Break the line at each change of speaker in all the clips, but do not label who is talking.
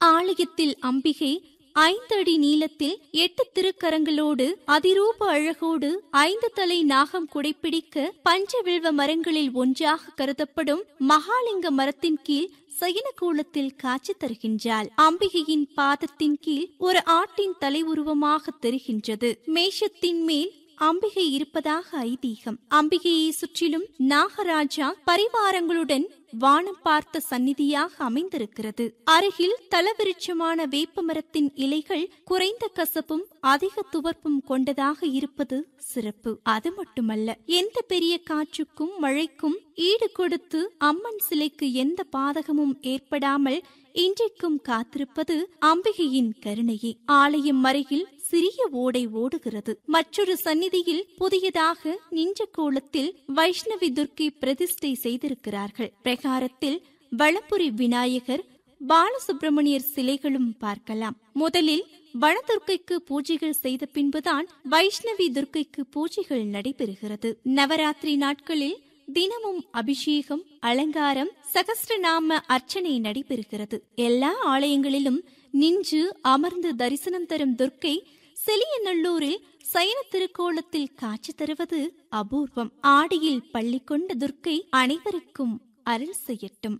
ஆலயத்தில் அம்பிகை ஐந்தடி நீளத்தில் எட்டு திருக்கரங்களோடு அதிரூப அழகோடு ஐந்து தலை நாகம் குடைப்பிடிக்க பஞ்சவில்வ மரங்களில் ஒன்றாக கருதப்படும் மகாலிங்க மரத்தின் கீழ் சயனகூலத்தில் காட்சி தருகின்றாள் அம்பிகையின் பாதத்தின் கீழ் ஒரு ஆட்டின் தலை உருவமாக தெரிகின்றது மேஷத்தின் மேல் அம்பிகை இருப்பதாக ஐதீகம் அம்பிகையை சுற்றிலும் நாகராஜா பரிவாரங்களுடன் வானம் பார்த்த சந்நிதியாக அமைந்திருக்கிறது அருகில் தலவிருட்சமான வேப்ப மரத்தின் இலைகள் குறைந்த கசப்பும் அதிக துவர்ப்பும் கொண்டதாக இருப்பது சிறப்பு அது மட்டுமல்ல எந்த பெரிய காற்றுக்கும் மழைக்கும் ஈடு கொடுத்து அம்மன் சிலைக்கு எந்த பாதகமும் ஏற்படாமல் இன்றைக்கும் காத்திருப்பது அம்பிகையின் கருணையே ஆலயம் அருகில் சிறிய ஓடை ஓடுகிறது மற்றொரு சந்நிதியில் புதியதாக நின்ற கோலத்தில் வைஷ்ணவி துர்க்கை பிரதிஷ்டை செய்திருக்கிறார்கள் பிரகாரத்தில் வளப்புரி விநாயகர் பாலசுப்பிரமணியர் சிலைகளும் பார்க்கலாம் முதலில் வனதுர்க்கைக்கு பூஜைகள் செய்த பின்புதான் வைஷ்ணவி துர்க்கைக்கு பூஜைகள் நடைபெறுகிறது நவராத்திரி நாட்களில் தினமும் அபிஷேகம் அலங்காரம் சகஸ்ரநாம அர்ச்சனை நடைபெறுகிறது எல்லா ஆலயங்களிலும் நின்று அமர்ந்து தரிசனம் தரும் துர்க்கை செலியநல்லூரில் சயன திருக்கோலத்தில் காட்சி தருவது அபூர்வம் ஆடியில் பள்ளி கொண்ட துர்க்கை அனைவருக்கும் அருள் செய்யட்டும்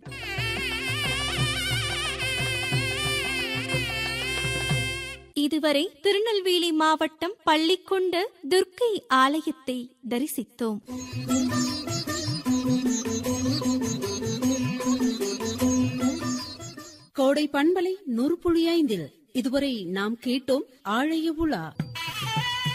இதுவரை திருநெல்வேலி மாவட்டம் பள்ளிக்கொண்ட துர்க்கை ஆலயத்தை தரிசித்தோம்
கோடை பண்பலை நூறு புள்ளி ஐந்தில் இதுவரை நாம் கேட்டோம் ஆழைய உலா